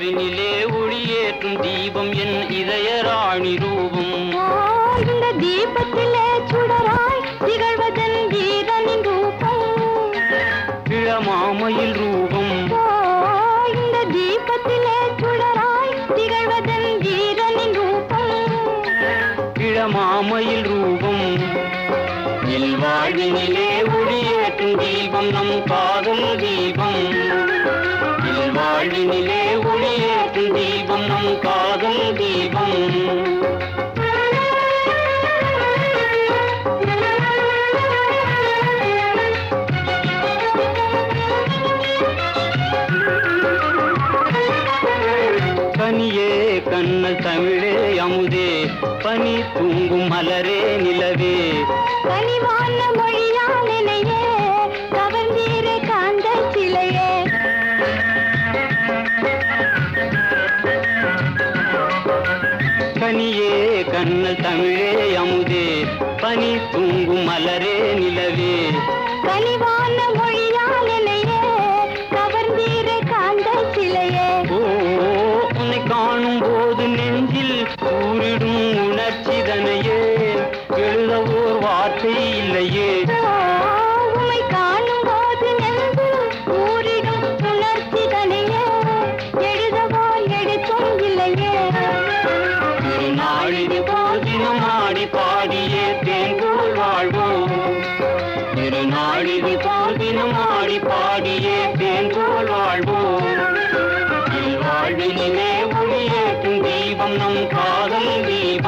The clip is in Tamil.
வாழ்வினிலே ஒளியேற்றும் தீபம் என் இதய ராணி ரூபம் ஓ, இந்த தீபத்திலே சுடராய் திகழ்வதன் வீரனின் ரூபம் இளமாமையில் ரூபம் ஓ, இந்த தீபத்திலே சுடராய் திகழ்வதன் வீரனின் ரூபம் இளமாமையில் ரூபம் இல்வாழ்வினிலே ஒளியேற்றும் தீபம் நம் காதல் தீபம் இல்வாழ்வினிலே ஒளியேற்றும் தீபம் நம் காதல் தீபம் கனியே கண்ணல் தமிழே அமுதே பனி தூங்கும் மலரே நிலவே கனிவான மொழியால் என்னையே கவர்ந்தீர காந்த சிலையே கனியே கண்ணல் தமிழே அமுதே பனி தூங்கும் மலரே நிலவே கனிவான மொழியால் என்னையே கவர்ந்தீர காந்த சிலையே ஓ உன்னை காணும் போது நெஞ்சில் ஊரிடும் உணர்ச்சிதனையே எழுத ஓர் வார்த்தை இல்லையே ஓ, உம்மை காணும் போது நெஞ்சில் ஊறிடும் உணர்ச்சி தனியே எழுதவோ எழுத்தும் இல்லையே திருநாளிது போல் தினம் ஆடி பாடியே தேன்போல் வாழ்வோம் திருநாளிது போல் தினம் ஆடி பாடியே தேன்போல் வாழ்வோம் வாழ்வினிலே ஒளியேற்றும் தீபம் நம் காதல் தீபம்